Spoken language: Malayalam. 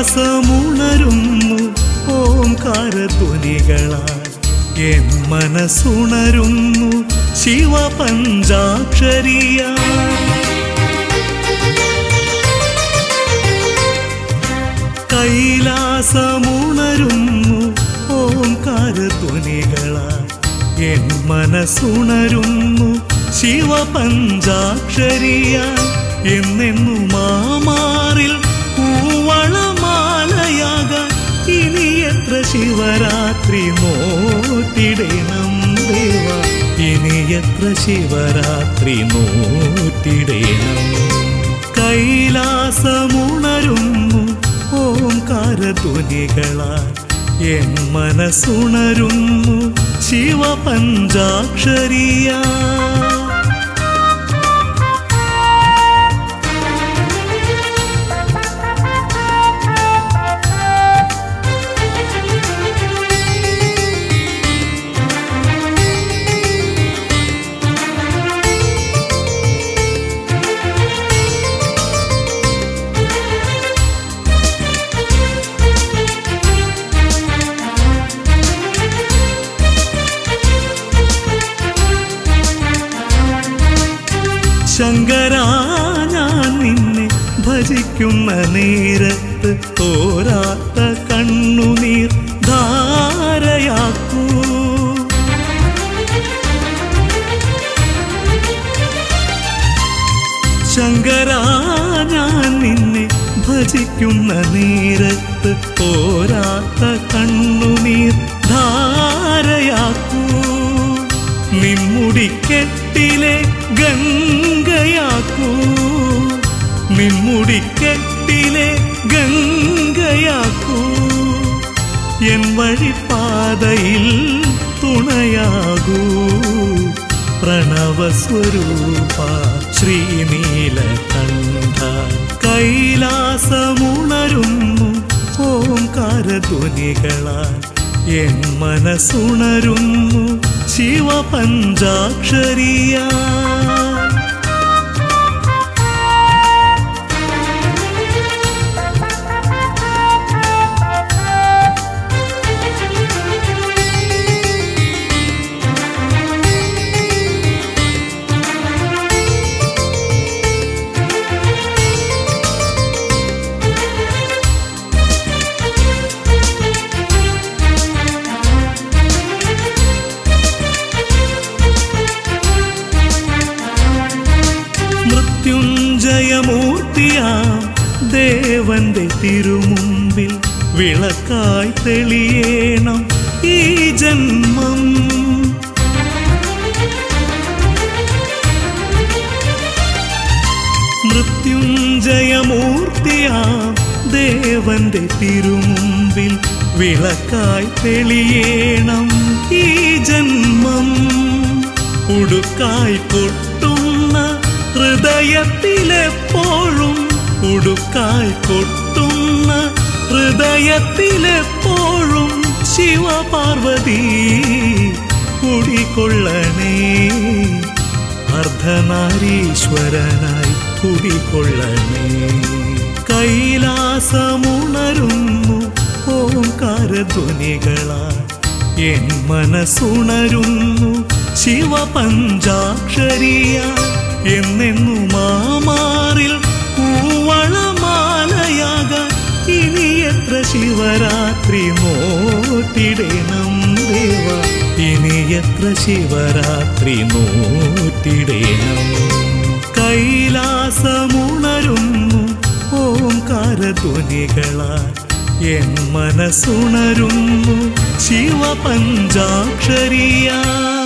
കൈലാസമുണരുന്നു ഓംകാരധ്വനികളാൽ എൻ മനസ്സുണരുന്നു ശിവപഞ്ചാക്ഷരിയാ കൈലാസമുണരുന്നു ഓംകാരധ്വനികളാൽ എൻ മനസ്സുണരുന്നു ശിവപഞ്ചാക്ഷരിയാൽ എന്നെന്നു മാമാറിൽ പൂവളമാലയാകാൻ ഇനി എത്ര ശിവരാത്രി നോട്ടിടണം ദേവ ഇനി എത്ര ശിവരാത്രി നോട്ടിടണം കൈലാസമുണരുന്നു ഓംകാരധ്വനികളാൽ എൻ മനസ്സുണരുന്നു ശിവപഞ്ചാക്ഷരിയാ ശങ്കരാ ഞാൻ നിന്നെ ഭജിക്കുന്ന നേരത്ത് തോരാത്ത കണ്ണുനീർ ധാരയാക്കൂ ശങ്കരാ ഞാൻ നിന്നെ ഭജിക്കുന്ന നേരത്ത് തോരാത്ത കണ്ണുനീർ ധാരയാക്കൂ നിമ്മുടിക്കെട്ടിലെ ഗംഗയാക്കൂ നിമ്മുടിക്കെട്ടിലെ ഗംഗയാക്കൂ എൻ വഴിപ്പാതയിൽ തുണയാകൂ പ്രണവസ്വരൂപ ശ്രീനീലകണ്ഠ കൈലാസമുണരുന്നു ഓംകാരധ്വനികളാൽ എൻ മനസ്സുണരുന്നു ശിവപഞ്ചാക്ഷരിയാ മൃത്യുഞ്ജയമൂർത്തിയാം ദേവന്റെ തിരുമുമ്പിൽ വിളക്കായി തെളിയേണം ഈ ജന്മം മൃത്യുഞ്ജയമൂർത്തിയാം ദേവന്റെ തിരുമുമ്പിൽ വിളക്കായി തെളിയേണം ഈ ജന്മം ഉടുക്കായി കൊട്ടുന്ന ഹൃദയത്തിലെപ്പോഴും ഉടുക്കായി കൊട്ടുന്ന ഹൃദയത്തിലെപ്പോഴും ശിവപാർവതി കുടികൊള്ളണേ അർദ്ധനാരീശ്വരനായി കുടികൊള്ളണേ കൈലാസമുണരുന്നു ഓംകാരധ്വനികളാൽ എൻ മനസ്സുണരുന്നു ശിവപഞ്ചാക്ഷരിയ എന്നെന്നു മാമാറിൽ പൂവളമാലയാകാൻ ഇനി എത്ര ശിവരാത്രി നോട്ടിടണം ദേവ ഇനി എത്ര ശിവരാത്രി നോട്ടിടണം കൈലാസമുണരുന്നു ഓംകാരധ്വനികളാൽ എൻ മനസ്സുണരുന്നു ശിവപഞ്ചാക്ഷരിയാ